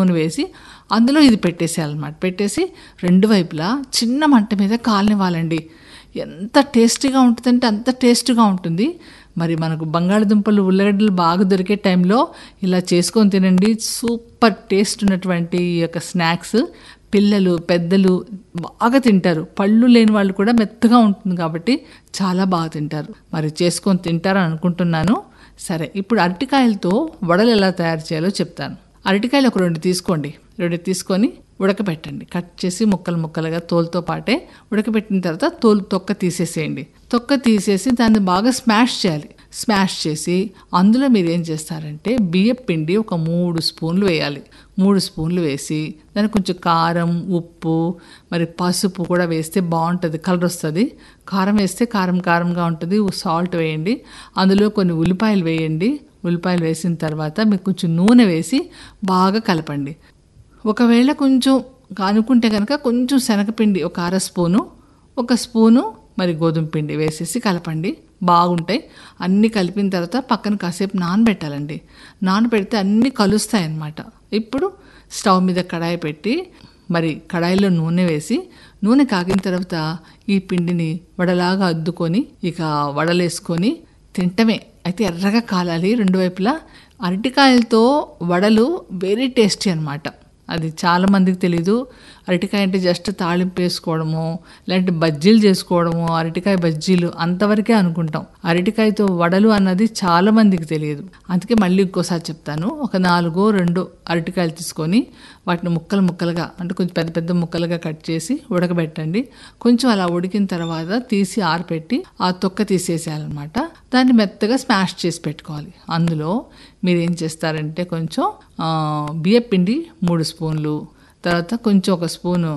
నూనె వేసి అందులో ఇది పెట్టేసేయాలన్నమాట పెట్టేసి రెండు వైపులా చిన్న మంట మీద కాలనివ్వాలండి ఎంత టేస్టీగా ఉంటుందంటే అంత టేస్ట్గా ఉంటుంది మరి మనకు బంగాళదుంపలు ఉల్లగడ్డలు బాగా దొరికే టైంలో ఇలా చేసుకొని తినండి సూపర్ టేస్ట్ ఉన్నటువంటి ఈ యొక్క స్నాక్స్ పిల్లలు పెద్దలు బాగా తింటారు పళ్ళు లేని వాళ్ళు కూడా మెత్తగా ఉంటుంది కాబట్టి చాలా బాగా తింటారు మరి చేసుకొని తింటారని అనుకుంటున్నాను సరే ఇప్పుడు అరటికాయలతో వడలు ఎలా తయారు చేయాలో చెప్తాను అరటికాయలు ఒక రెండు తీసుకోండి రెండు తీసుకొని ఉడకబెట్టండి కట్ చేసి ముక్కలు ముక్కలుగా తోలుతో పాటే ఉడకబెట్టిన తర్వాత తోలు తొక్క తీసేసేయండి తొక్క తీసేసి దాన్ని బాగా స్మాష్ చేయాలి స్మాష్ చేసి అందులో మీరు ఏం చేస్తారంటే బియ్యం పిండి ఒక మూడు స్పూన్లు వేయాలి మూడు స్పూన్లు వేసి దానికి కొంచెం కారం ఉప్పు మరి పసుపు కూడా వేస్తే బాగుంటుంది కలర్ వస్తుంది కారం వేస్తే కారం కారంగా ఉంటుంది సాల్ట్ వేయండి అందులో కొన్ని ఉల్లిపాయలు వేయండి ఉల్లిపాయలు వేసిన తర్వాత మీకు కొంచెం నూనె వేసి బాగా కలపండి ఒకవేళ కొంచెం అనుకుంటే కనుక కొంచెం శనగపిండి ఒక అర స్పూను ఒక స్పూను మరి గోధుమ పిండి వేసేసి కలపండి బాగుంటాయి అన్నీ కలిపిన తర్వాత పక్కన కాసేపు నానబెట్టాలండి నానబెడితే అన్నీ కలుస్తాయి అన్నమాట ఇప్పుడు స్టవ్ మీద కడాయి పెట్టి మరి కడాయిలో నూనె వేసి నూనె కాగిన తర్వాత ఈ పిండిని వడలాగా అద్దుకొని ఇక వడలేసుకొని తింటమే అయితే ఎర్రగా కాలాలి రెండు వైపులా అరటికాయలతో వడలు వెరీ టేస్టీ అనమాట అది చాలా మందికి తెలీదు అరటికాయ అంటే జస్ట్ తాళింపు వేసుకోవడము లేదంటే బజ్జీలు చేసుకోవడము అరటికాయ బజ్జీలు అంతవరకే అనుకుంటాం అరటికాయతో వడలు అన్నది చాలా మందికి తెలియదు అందుకే మళ్ళీ ఇంకోసారి చెప్తాను ఒక నాలుగో రెండు అరటికాయలు తీసుకొని వాటిని ముక్కలు ముక్కలుగా అంటే కొంచెం పెద్ద పెద్ద ముక్కలుగా కట్ చేసి ఉడకబెట్టండి కొంచెం అలా ఉడికిన తర్వాత తీసి ఆరపెట్టి ఆ తొక్క తీసేసేయాలన్నమాట దాన్ని మెత్తగా స్మాష్ చేసి పెట్టుకోవాలి అందులో మీరు ఏం చేస్తారంటే కొంచెం బియ్యపిండి మూడు స్పూన్లు తర్వాత కొంచెం ఒక స్పూను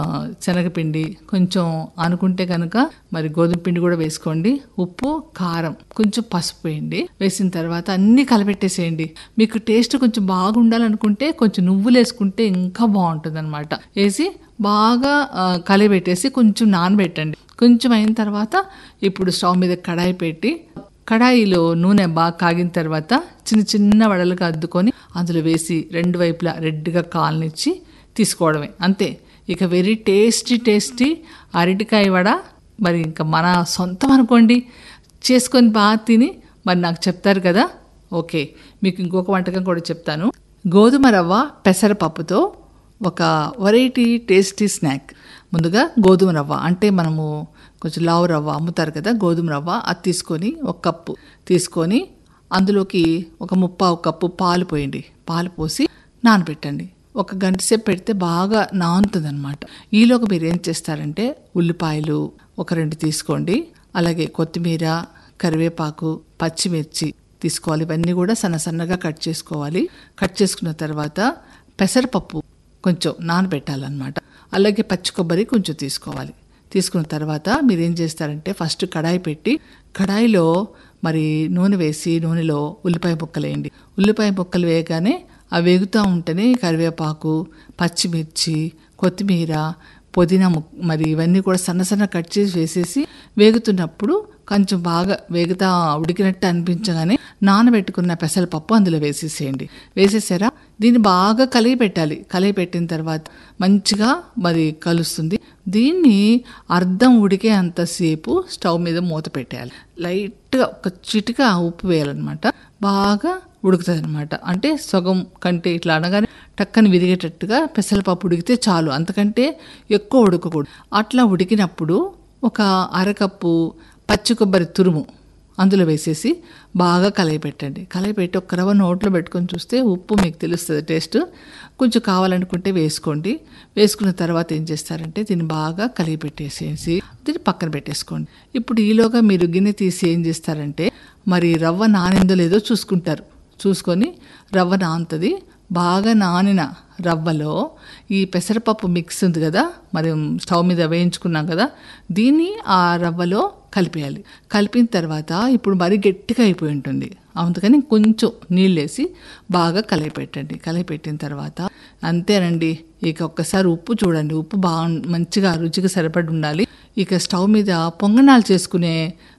శనగపిండి కొంచెం అనుకుంటే కనుక మరి గోధుమ పిండి కూడా వేసుకోండి ఉప్పు కారం కొంచెం పసుపు వేయండి వేసిన తర్వాత అన్నీ కలపెట్టేసేయండి మీకు టేస్ట్ కొంచెం బాగుండాలనుకుంటే కొంచెం నువ్వులు వేసుకుంటే ఇంకా బాగుంటుంది అనమాట వేసి బాగా కలిపెట్టేసి కొంచెం నానబెట్టండి కొంచెం అయిన తర్వాత ఇప్పుడు స్టవ్ మీద కడాయి పెట్టి కడాయిలో నూనె బాగా కాగిన తర్వాత చిన్న చిన్న వడలుగా అద్దుకొని అందులో వేసి రెండు వైపులా రెడ్గా కాలనిచ్చి తీసుకోవడమే అంతే ఇక వెరీ టేస్టీ టేస్టీ అరటికాయ వడ మరి ఇంకా మన సొంతం అనుకోండి చేసుకొని బాగా తిని మరి నాకు చెప్తారు కదా ఓకే మీకు ఇంకొక వంటకం కూడా చెప్తాను గోధుమ రవ్వ పెసరపప్పుతో ఒక వెరైటీ టేస్టీ స్నాక్ ముందుగా గోధుమ రవ్వ అంటే మనము కొంచెం లావు రవ్వ అమ్ముతారు కదా గోధుమ రవ్వ అది తీసుకొని ఒక కప్పు తీసుకొని అందులోకి ఒక ముప్పావు కప్పు పాలు పోయండి పాలు పోసి నానబెట్టండి ఒక గంట సేపు పెడితే బాగా నానుతుంది అనమాట ఈలోగా మీరు ఏం చేస్తారంటే ఉల్లిపాయలు ఒక రెండు తీసుకోండి అలాగే కొత్తిమీర కరివేపాకు పచ్చిమిర్చి తీసుకోవాలి ఇవన్నీ కూడా సన్న సన్నగా కట్ చేసుకోవాలి కట్ చేసుకున్న తర్వాత పెసరపప్పు కొంచెం నానబెట్టాలన్నమాట అలాగే పచ్చి కొబ్బరి కొంచెం తీసుకోవాలి తీసుకున్న తర్వాత మీరు ఏం చేస్తారంటే ఫస్ట్ కడాయి పెట్టి కడాయిలో మరి నూనె వేసి నూనెలో ఉల్లిపాయ ముక్కలు వేయండి ఉల్లిపాయ ముక్కలు వేయగానే అవి వేగుతూ ఉంటేనే కరివేపాకు పచ్చిమిర్చి కొత్తిమీర పుదీనా మరి ఇవన్నీ కూడా సన్న సన్న కట్ చేసి వేసేసి వేగుతున్నప్పుడు కొంచెం బాగా వేగుతా ఉడికినట్టు అనిపించగానే నానబెట్టుకున్న పెసరపప్పు అందులో వేసేసేయండి వేసేసారా దీన్ని బాగా కలిగి పెట్టాలి కలిగి పెట్టిన తర్వాత మంచిగా మరి కలుస్తుంది దీన్ని అర్ధం ఉడికే అంతసేపు స్టవ్ మీద మూత పెట్టేయాలి లైట్గా ఒక చిటిక ఉప్పు వేయాలన్నమాట బాగా ఉడుకుతుంది అనమాట అంటే సగం కంటే ఇట్లా అనగానే టక్కని విరిగేటట్టుగా పెసరపప్పు ఉడికితే చాలు అంతకంటే ఎక్కువ ఉడకకూడదు అట్లా ఉడికినప్పుడు ఒక అరకప్పు పచ్చి కొబ్బరి తురుము అందులో వేసేసి బాగా కలయి పెట్టండి కలయి పెట్టి ఒక రవ్వ నోట్లో పెట్టుకొని చూస్తే ఉప్పు మీకు తెలుస్తుంది టేస్ట్ కొంచెం కావాలనుకుంటే వేసుకోండి వేసుకున్న తర్వాత ఏం చేస్తారంటే దీన్ని బాగా కలిగి పెట్టేసేసి దీన్ని పక్కన పెట్టేసుకోండి ఇప్పుడు ఈలోగా మీరు గిన్నె తీసి ఏం చేస్తారంటే మరి రవ్వ నానిందో లేదో చూసుకుంటారు చూసుకొని రవ్వ నానుతుంది బాగా నానిన రవ్వలో ఈ పెసరపప్పు మిక్స్ ఉంది కదా మరి స్టవ్ మీద వేయించుకున్నాం కదా దీన్ని ఆ రవ్వలో కలిపేయాలి కలిపిన తర్వాత ఇప్పుడు మరీ గట్టిగా అయిపోయి ఉంటుంది అందుకని కొంచెం నీళ్ళు వేసి బాగా కలిపెట్టండి కలిపెట్టిన తర్వాత అంతేనండి ఇక ఒక్కసారి ఉప్పు చూడండి ఉప్పు బాగా మంచిగా రుచిగా సరిపడి ఉండాలి ఇక స్టవ్ మీద పొంగనాలు చేసుకునే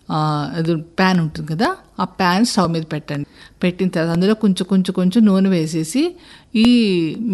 అది ప్యాన్ ఉంటుంది కదా ఆ ప్యాన్ స్టవ్ మీద పెట్టండి పెట్టిన తర్వాత అందులో కొంచెం కొంచెం కొంచెం నూనె వేసేసి ఈ